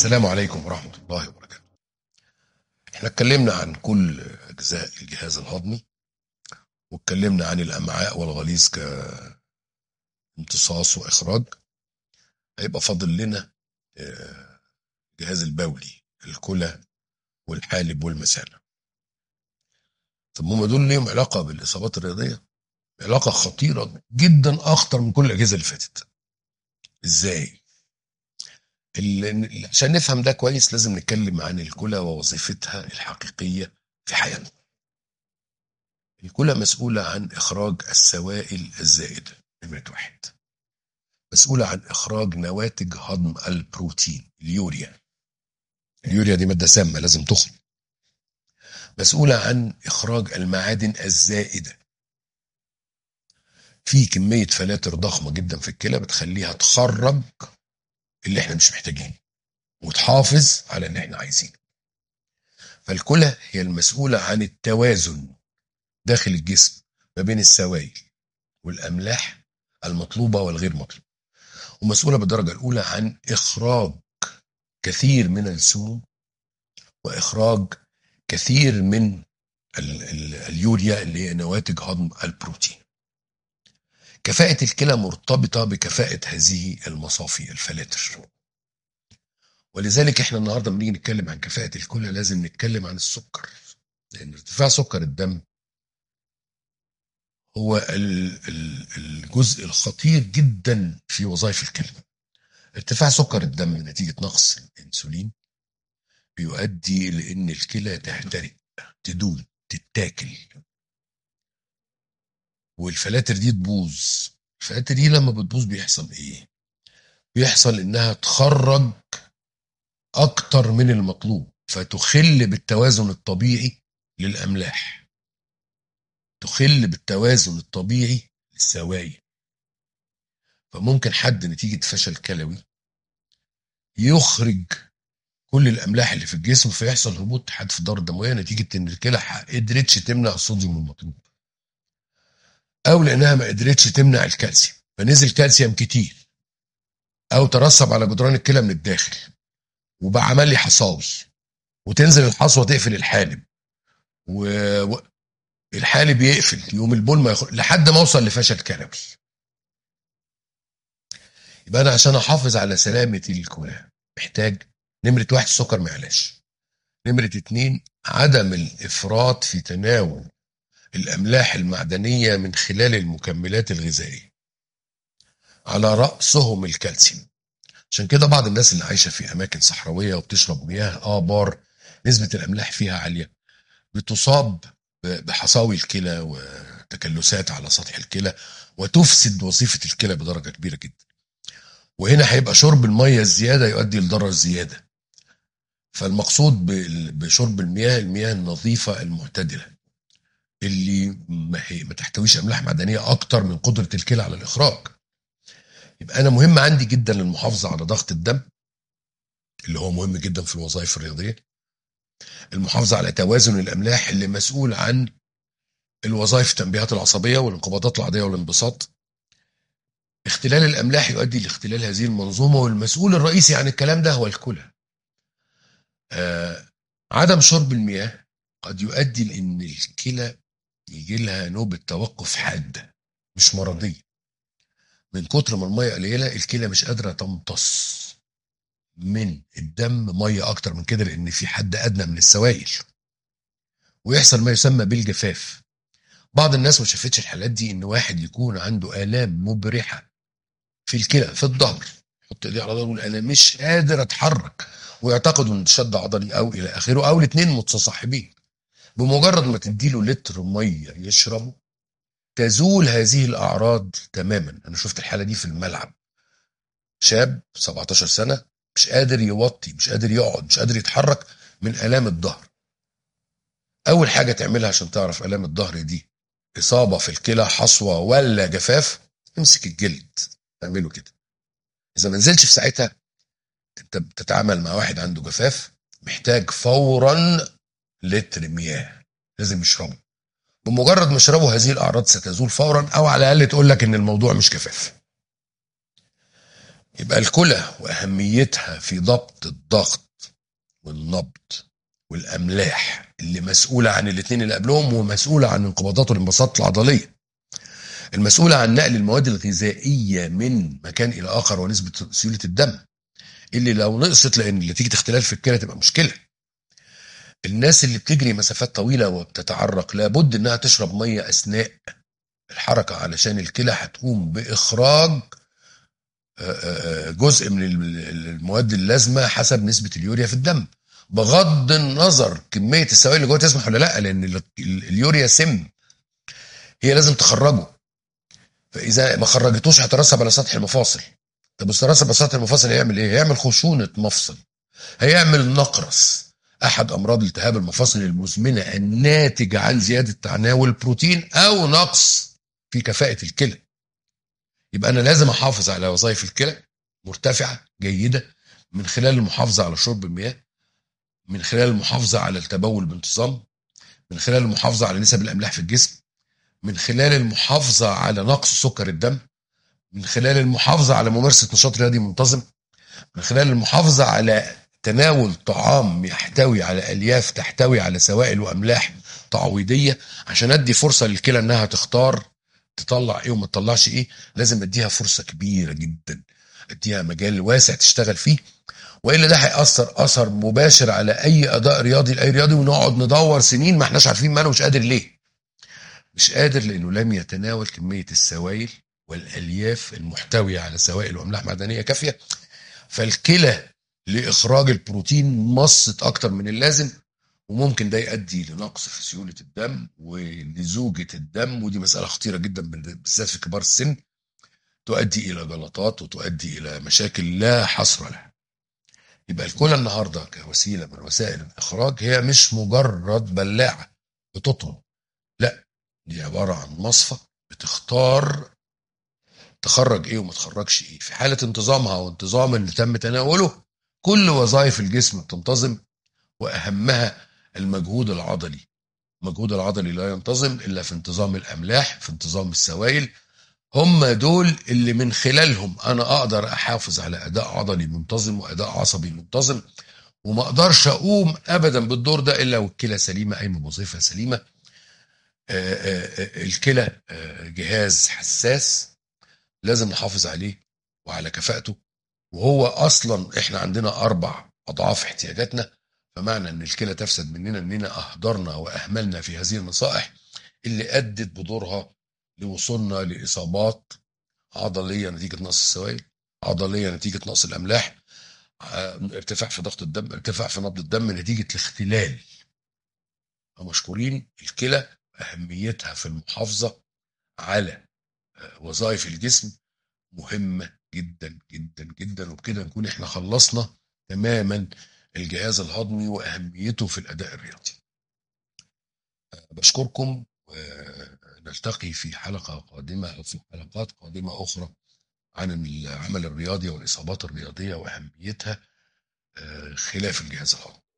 السلام عليكم ورحمة الله وبركاته احنا اتكلمنا عن كل أجزاء الجهاز الهضمي واتكلمنا عن الأمعاء والغليظ كامتصاص وإخراج هيبقى فاضل لنا آه، الجهاز البولي الكلى والحالب والمثانة طب هم دول ليهم علاقة بالإصابات الرياضية علاقة خطيرة جدا أخطر من كل الأجهزة اللي فاتت إزاي؟ ال- عشان نفهم ده كويس لازم نتكلم عن الكلى ووظيفتها الحقيقية في حياتنا الكلى مسؤولة عن إخراج السوائل الزائدة نمرة واحد مسؤولة عن إخراج نواتج هضم البروتين اليوريا اليوريا دي مادة سامة لازم تخرج مسؤولة عن إخراج المعادن الزائدة في كمية فلاتر ضخمة جدا في الكلى بتخليها تخرج اللي احنا مش محتاجينه وتحافظ على اللي احنا عايزينه فالكلى هي المسؤولة عن التوازن داخل الجسم ما بين السوائل والأملاح المطلوبة والغير مطلوبة ومسؤولة بالدرجة الأولى عن إخراج كثير من السموم وإخراج كثير من ال ال اليوريا اللي هي نواتج هضم البروتين كفاءة الكلى مرتبطة بكفاءة هذه المصافي الفلاتر ولذلك احنا النهارده لما نيجي نتكلم عن كفاءة الكلى لازم نتكلم عن السكر لأن ارتفاع سكر الدم هو ال- ال- الجزء الخطير جدا في وظائف الكلى ارتفاع سكر الدم نتيجة نقص الأنسولين بيؤدي لأن الكلى تحترق تدوب تتاكل والفلاتر دي تبوظ الفلاتر دي لما بتبوظ بيحصل ايه بيحصل انها تخرج اكتر من المطلوب فتخل بالتوازن الطبيعي للاملاح تخل بالتوازن الطبيعي للسوائل فممكن حد نتيجة فشل كلوي يخرج كل الاملاح اللي في الجسم فيحصل هبوط حاد في الدوره الدمويه نتيجه ان الكلى قدرتش تمنع الصوديوم المطلوب او لانها ما قدرتش تمنع الكالسيوم فنزل كالسيوم كتير او ترسب على جدران الكلى من الداخل وبقى عمل لي حصاوي وتنزل الحصوه تقفل الحالب و... و... الحالب يقفل يوم البول ما يخرج لحد ما اوصل لفشل كلوي يبقى انا عشان احافظ على سلامه الكلى محتاج نمره واحد السكر ما يعلاش نمره اتنين عدم الافراط في تناول الاملاح المعدنيه من خلال المكملات الغذائيه على راسهم الكالسيوم عشان كده بعض الناس اللي عايشه في اماكن صحراويه وبتشرب مياه ابار نسبه الاملاح فيها عاليه بتصاب ب- بحصاوي الكلى وتكلسات على سطح الكلى وتفسد وظيفه الكلى بدرجه كبيره جدا وهنا هيبقى شرب الميه الزياده يؤدي لضرر زياده فالمقصود بال- بشرب المياه المياه النظيفه المعتدله اللي ما, هي ما تحتويش املاح معدنيه اكتر من قدره الكلى على الاخراج يبقى انا مهم عندي جدا المحافظه على ضغط الدم اللي هو مهم جدا في الوظائف الرياضيه المحافظه على توازن الاملاح اللي مسؤول عن الوظائف التنبيهات العصبيه والانقباضات العاديه والانبساط اختلال الاملاح يؤدي لاختلال هذه المنظومه والمسؤول الرئيسي عن الكلام ده هو الكلى آه عدم شرب المياه قد يؤدي لان الكلى يجي لها نوبه توقف حاده مش مرضيه من كتر ما الميه قليله الكلى مش قادره تمتص من الدم ميه اكتر من كده لان في حد ادنى من السوائل ويحصل ما يسمى بالجفاف بعض الناس ما شافتش الحالات دي ان واحد يكون عنده الام مبرحه في الكلى في الظهر يحط ايديه على ظهره ويقول انا مش قادر اتحرك ويعتقد ان شد عضلي او الى اخره او الاثنين متصاحبين بمجرد ما تديله لتر ميه يشربه تزول هذه الاعراض تماما انا شفت الحاله دي في الملعب شاب 17 سنه مش قادر يوطي مش قادر يقعد مش قادر يتحرك من الام الظهر اول حاجه تعملها عشان تعرف الام الظهر دي اصابه في الكلى حصوه ولا جفاف امسك الجلد اعمله كده اذا ما نزلش في ساعتها انت بتتعامل مع واحد عنده جفاف محتاج فورا لتر مياه لازم يشربه بمجرد ما يشربوا هذه الاعراض ستزول فورا او على الاقل تقول لك ان الموضوع مش جفاف يبقى الكلى واهميتها في ضبط الضغط والنبض والاملاح اللي مسؤوله عن الاثنين اللي قبلهم ومسؤوله عن انقباضات والانبساطات العضليه المسؤوله عن نقل المواد الغذائيه من مكان الى اخر ونسبه سيوله الدم اللي لو نقصت لان نتيجه اختلال في الكلى تبقى مشكله الناس اللي بتجري مسافات طويله وبتتعرق لابد انها تشرب ميه اثناء الحركه علشان الكلى هتقوم باخراج جزء من المواد اللازمه حسب نسبه اليوريا في الدم بغض النظر كميه السوائل اللي جوه تسمح ولا لا لان اليوريا سم هي لازم تخرجه فاذا ما خرجتوش هترسب على سطح المفاصل طب الترسب على سطح المفاصل هيعمل ايه؟ هيعمل خشونه مفصل هيعمل نقرس احد امراض التهاب المفاصل المزمنه الناتجه عن زياده تناول البروتين او نقص في كفاءه الكلى يبقى انا لازم احافظ على وظائف الكلى مرتفعه جيده من خلال المحافظه على شرب المياه من خلال المحافظه على التبول بانتظام من خلال المحافظه على نسب الاملاح في الجسم من خلال المحافظه على نقص سكر الدم من خلال المحافظه على ممارسه نشاط رياضي منتظم من خلال المحافظه على تناول طعام يحتوي على الياف تحتوي على سوائل واملاح تعويضيه عشان ادي فرصه للكلى انها تختار تطلع ايه وما تطلعش ايه لازم اديها فرصه كبيره جدا اديها مجال واسع تشتغل فيه والا ده هياثر اثر مباشر على اي اداء رياضي لاي رياضي ونقعد ندور سنين ما احناش عارفين ماله مش قادر ليه مش قادر لانه لم يتناول كميه السوائل والالياف المحتويه على سوائل واملاح معدنيه كافيه فالكلى لاخراج البروتين مصت اكتر من اللازم وممكن ده يؤدي لنقص في سيوله الدم ولزوجه الدم ودي مساله خطيره جدا بالذات في كبار السن تؤدي الى جلطات وتؤدي الى مشاكل لا حصر لها. يبقى الكلى النهارده كوسيله من وسائل الاخراج هي مش مجرد بلاعه بتطرد لا دي عباره عن مصفى بتختار تخرج ايه وما تخرجش ايه في حاله انتظامها وانتظام اللي تم تناوله كل وظائف الجسم بتنتظم واهمها المجهود العضلي المجهود العضلي لا ينتظم الا في انتظام الاملاح في انتظام السوائل هم دول اللي من خلالهم انا اقدر احافظ على اداء عضلي منتظم واداء عصبي منتظم وما اقدرش اقوم ابدا بالدور ده الا والكلى سليمه قايمه بوظيفه سليمه الكلى جهاز حساس لازم نحافظ عليه وعلى كفاءته وهو اصلا احنا عندنا اربع اضعاف احتياجاتنا فمعنى ان الكلى تفسد مننا اننا اهدرنا واهملنا في هذه النصائح اللي ادت بدورها لوصولنا لاصابات عضليه نتيجه نقص السوائل عضليه نتيجه نقص الاملاح ارتفاع في ضغط الدم ارتفاع في نبض الدم نتيجه الاختلال فمشكورين الكلى اهميتها في المحافظه على وظائف الجسم مهمه جدا جدا جدا وبكده نكون احنا خلصنا تماما الجهاز الهضمي واهميته في الاداء الرياضي. بشكركم ونلتقي في حلقه قادمه او في حلقات قادمه اخرى عن العمل الرياضي والاصابات الرياضيه واهميتها خلاف الجهاز الهضمي.